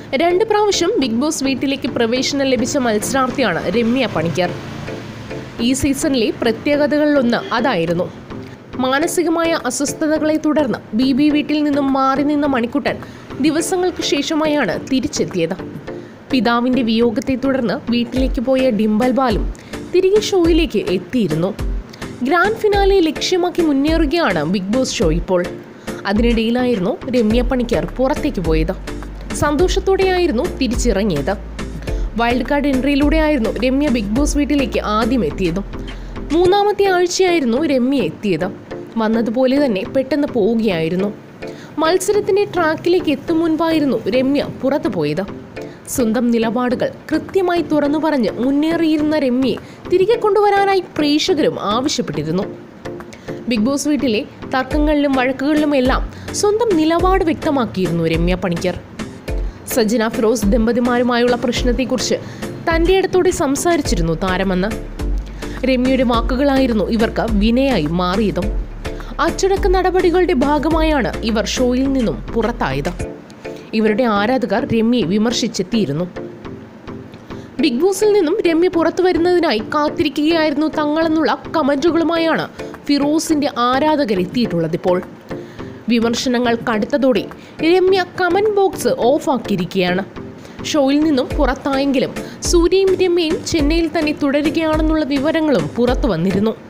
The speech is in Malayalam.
രണ്ട് പ്രാവശ്യം ബിഗ് ബോസ് വീട്ടിലേക്ക് പ്രവേശനം ലഭിച്ച മത്സരാർത്ഥിയാണ് രമ്യ പണിക്കർ ഈ സീസണിലെ പ്രത്യേകതകളിലൊന്ന് അതായിരുന്നു മാനസികമായ അസ്വസ്ഥതകളെ തുടർന്ന് ബി ബി വീട്ടിൽ നിന്നും മാറി നിന്ന മണിക്കുട്ടൻ ദിവസങ്ങൾക്ക് ശേഷമായാണ് തിരിച്ചെത്തിയത് പിതാവിൻ്റെ വിയോഗത്തെ തുടർന്ന് വീട്ടിലേക്ക് പോയ ഡിംബൽ ബാലും തിരികെ ഷോയിലേക്ക് എത്തിയിരുന്നു ഗ്രാൻഡ് ഫിനാലെ ലക്ഷ്യമാക്കി മുന്നേറുകയാണ് ബിഗ് ബോസ് ഷോ ഇപ്പോൾ അതിനിടയിലായിരുന്നു രമ്യ പണിക്കർ പുറത്തേക്ക് പോയത് സന്തോഷത്തോടെയായിരുന്നു തിരിച്ചിറങ്ങിയത് വൈൽഡ് കാർഡ് എൻട്രിയിലൂടെയായിരുന്നു രമ്യ ബിഗ് ബോസ് വീട്ടിലേക്ക് ആദ്യം എത്തിയതും മൂന്നാമത്തെ ആഴ്ചയായിരുന്നു രമ്യ എത്തിയത് വന്നതുപോലെ തന്നെ പെട്ടെന്ന് പോവുകയായിരുന്നു മത്സരത്തിന്റെ ട്രാക്കിലേക്ക് എത്തും മുൻപായിരുന്നു രമ്യ പുറത്തു പോയത് സ്വന്തം നിലപാടുകൾ കൃത്യമായി തുറന്നു പറഞ്ഞ് മുന്നേറിയിരുന്ന രമ്യയെ തിരികെ കൊണ്ടുവരാനായി പ്രേക്ഷകരും ആവശ്യപ്പെട്ടിരുന്നു ബിഗ് ബോസ് വീട്ടിലെ തർക്കങ്ങളിലും വഴക്കുകളിലും എല്ലാം സ്വന്തം നിലപാട് വ്യക്തമാക്കിയിരുന്നു രമ്യ പണിക്കർ സജ്ജന ഫിറോസ് ദമ്പതിമാരുമായുള്ള പ്രശ്നത്തെക്കുറിച്ച് തൻ്റെ ഇടത്തോടെ സംസാരിച്ചിരുന്നു താരമെന്ന് രമ്യയുടെ വാക്കുകളായിരുന്നു ഇവർക്ക് വിനയായി മാറിയതും അച്ചടക്ക നടപടികളുടെ ഭാഗമായാണ് ഇവർ ഷോയിൽ നിന്നും പുറത്തായത് ഇവരുടെ ആരാധകർ രമ്യയെ വിമർശിച്ചെത്തിയിരുന്നു ബിഗ് ബോസിൽ നിന്നും രമ്യ പുറത്തു വരുന്നതിനായി കാത്തിരിക്കുകയായിരുന്നു തങ്ങളെന്നുള്ള കമന്റുകളുമായാണ് ഫിറോസിന്റെ ആരാധകർ എത്തിയിട്ടുള്ളത് ഇപ്പോൾ വിമർശനങ്ങൾ കടുത്തതോടെ രമ്യ കമന്റ് ബോക്സ് ഓഫാക്കിയിരിക്കുകയാണ് ഷോയിൽ നിന്നും പുറത്തായെങ്കിലും സൂര്യയും രമ്യയും ചെന്നൈയിൽ തന്നെ തുടരുകയാണെന്നുള്ള വിവരങ്ങളും പുറത്തു വന്നിരുന്നു